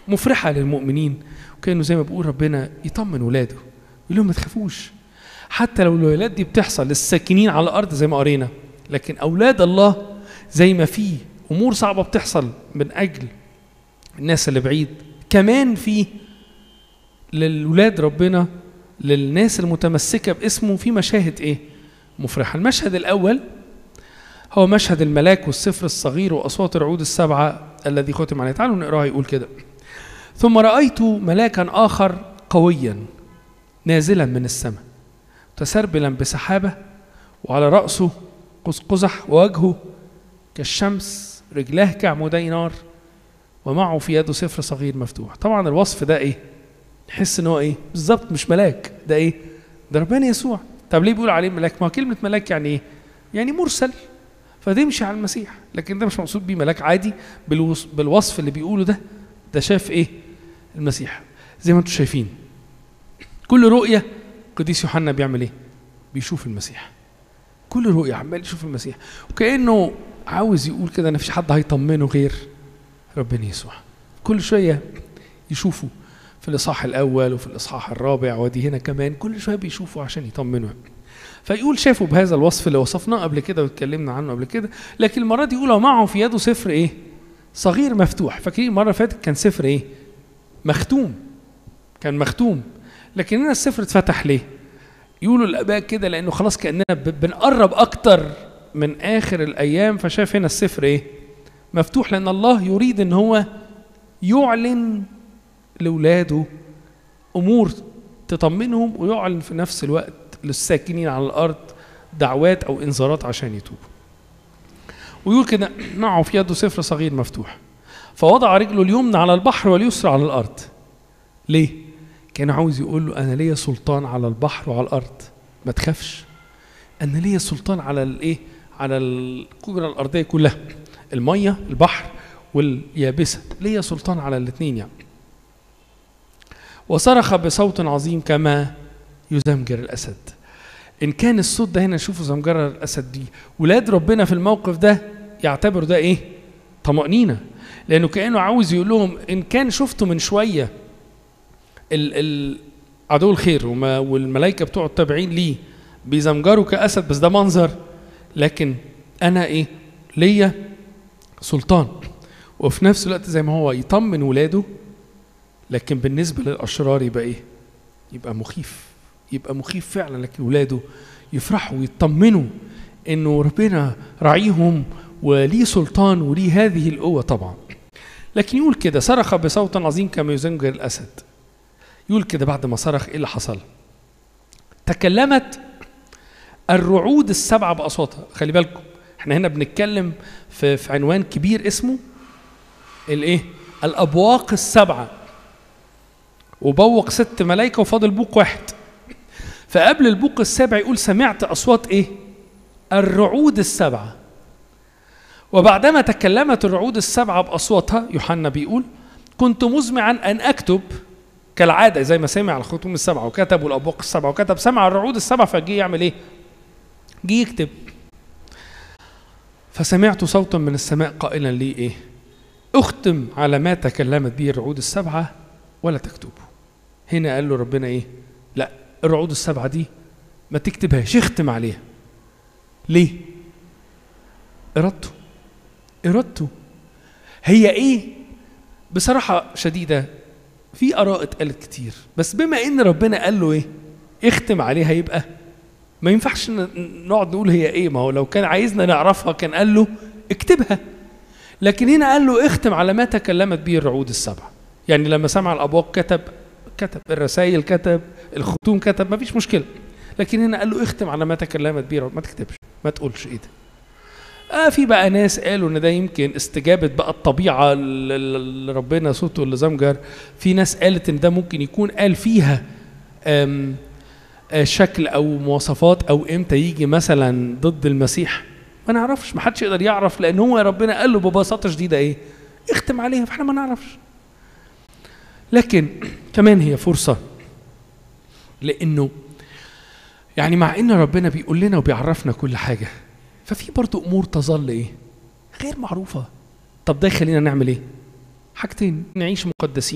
مفرحة للمؤمنين وكأنه زي ما بيقول ربنا يطمن ولاده يقول لهم ما تخافوش حتى لو الولادات دي بتحصل للساكنين على الأرض زي ما قرينا لكن أولاد الله زي ما في أمور صعبة بتحصل من أجل الناس اللي بعيد كمان في للولاد ربنا للناس المتمسكة باسمه في مشاهد إيه؟ مفرحة المشهد الأول هو مشهد الملاك والسفر الصغير وأصوات الرعود السبعة الذي ختم عليه تعالوا نقراه يقول كده ثم رأيت ملاكا آخر قويا نازلا من السماء متسربلا بسحابة وعلى رأسه قوس قزح ووجهه كالشمس رجلاه كعمودي نار ومعه في يده سفر صغير مفتوح طبعا الوصف ده ايه نحس ان هو ايه بالظبط مش ملاك ده ايه ده ربنا يسوع طب ليه بيقول عليه ملاك ما كلمه ملاك يعني ايه يعني مرسل فتمشي على المسيح لكن ده مش مقصود بيه ملاك عادي بالوص... بالوصف اللي بيقوله ده ده شاف ايه المسيح زي ما انتم شايفين كل رؤيه قديس يوحنا بيعمل ايه بيشوف المسيح كل رؤيه عمال يشوف المسيح وكانه عاوز يقول كده ان فيش حد هيطمنه غير ربنا يسوع كل شويه يشوفوا في الاصحاح الاول وفي الاصحاح الرابع ودي هنا كمان كل شويه بيشوفوا عشان يطمنوا فيقول شافوا بهذا الوصف اللي وصفناه قبل كده واتكلمنا عنه قبل كده لكن المره دي يقول معه في يده سفر ايه صغير مفتوح فاكرين المره اللي فاتت كان سفر ايه مختوم كان مختوم لكن هنا السفر اتفتح ليه يقولوا الاباء كده لانه خلاص كاننا بنقرب اكتر من اخر الايام فشاف هنا السفر ايه مفتوح لان الله يريد ان هو يعلن لاولاده امور تطمنهم ويعلن في نفس الوقت للساكنين على الارض دعوات او انذارات عشان يتوبوا ويقول كده معه في يده سفر صغير مفتوح فوضع رجله اليمنى على البحر واليسرى على الارض ليه كان عاوز يقول له انا ليا سلطان على البحر وعلى الارض ما تخافش انا ليا سلطان على الايه على الكره الارضيه كلها الميه البحر واليابسه ليا سلطان على الاثنين يعني وصرخ بصوت عظيم كما يزمجر الاسد ان كان الصوت ده هنا نشوفه زمجره الاسد دي ولاد ربنا في الموقف ده يعتبروا ده ايه طمانينه لانه كانه عاوز يقول لهم ان كان شفتوا من شويه ال ال عدو الخير وما والملائكه بتوع التابعين ليه بيزمجروا كاسد بس ده منظر لكن انا ايه ليا سلطان وفي نفس الوقت زي ما هو يطمن ولاده لكن بالنسبه للاشرار يبقى ايه يبقى مخيف يبقى مخيف فعلا لكن ولاده يفرحوا ويطمنوا انه ربنا راعيهم وليه سلطان وليه هذه القوه طبعا لكن يقول كده صرخ بصوت عظيم كما يزنجر الاسد يقول كده بعد ما صرخ ايه اللي حصل تكلمت الرعود السبعه باصواتها خلي بالكم احنا هنا بنتكلم في, في عنوان كبير اسمه الايه الابواق السبعه وبوق ست ملائكه وفاضل بوق واحد فقبل البوق السابع يقول سمعت اصوات ايه الرعود السبعه وبعدما تكلمت الرعود السبعه باصواتها يوحنا بيقول كنت مزمعا ان اكتب كالعاده زي ما سمع الخطوم السبعه وكتب الابواق السبعه وكتب سمع الرعود السبعه فجي يعمل ايه؟ جه يكتب فسمعت صوتا من السماء قائلا لي ايه؟ اختم على ما تكلمت به الرعود السبعه ولا تكتبه. هنا قال له ربنا ايه؟ لا الرعود السبعه دي ما تكتبهاش اختم عليها. ليه؟ ارادته ارادته هي ايه؟ بصراحه شديده في اراء اتقالت كتير بس بما ان ربنا قال له ايه اختم عليها يبقى ما ينفعش نقعد نقول هي ايه ما هو لو كان عايزنا نعرفها كان قال له اكتبها لكن هنا قال له اختم على ما تكلمت به الرعود السبعه يعني لما سمع الابواق كتب كتب الرسائل كتب الختوم كتب ما فيش مشكله لكن هنا قال له اختم على ما تكلمت به ما تكتبش ما تقولش ايه ده آه في بقى ناس قالوا ان ده يمكن استجابه بقى الطبيعه اللي ربنا صوته اللي زمجر في ناس قالت ان ده ممكن يكون قال فيها آم آه شكل او مواصفات او امتى يجي مثلا ضد المسيح ما نعرفش ما حدش يقدر يعرف لان هو ربنا قال له ببساطه شديده ايه اختم عليها فاحنا ما نعرفش لكن كمان هي فرصه لانه يعني مع ان ربنا بيقول لنا وبيعرفنا كل حاجه ففي برضه امور تظل ايه غير معروفه طب ده يخلينا نعمل ايه حاجتين نعيش مقدسين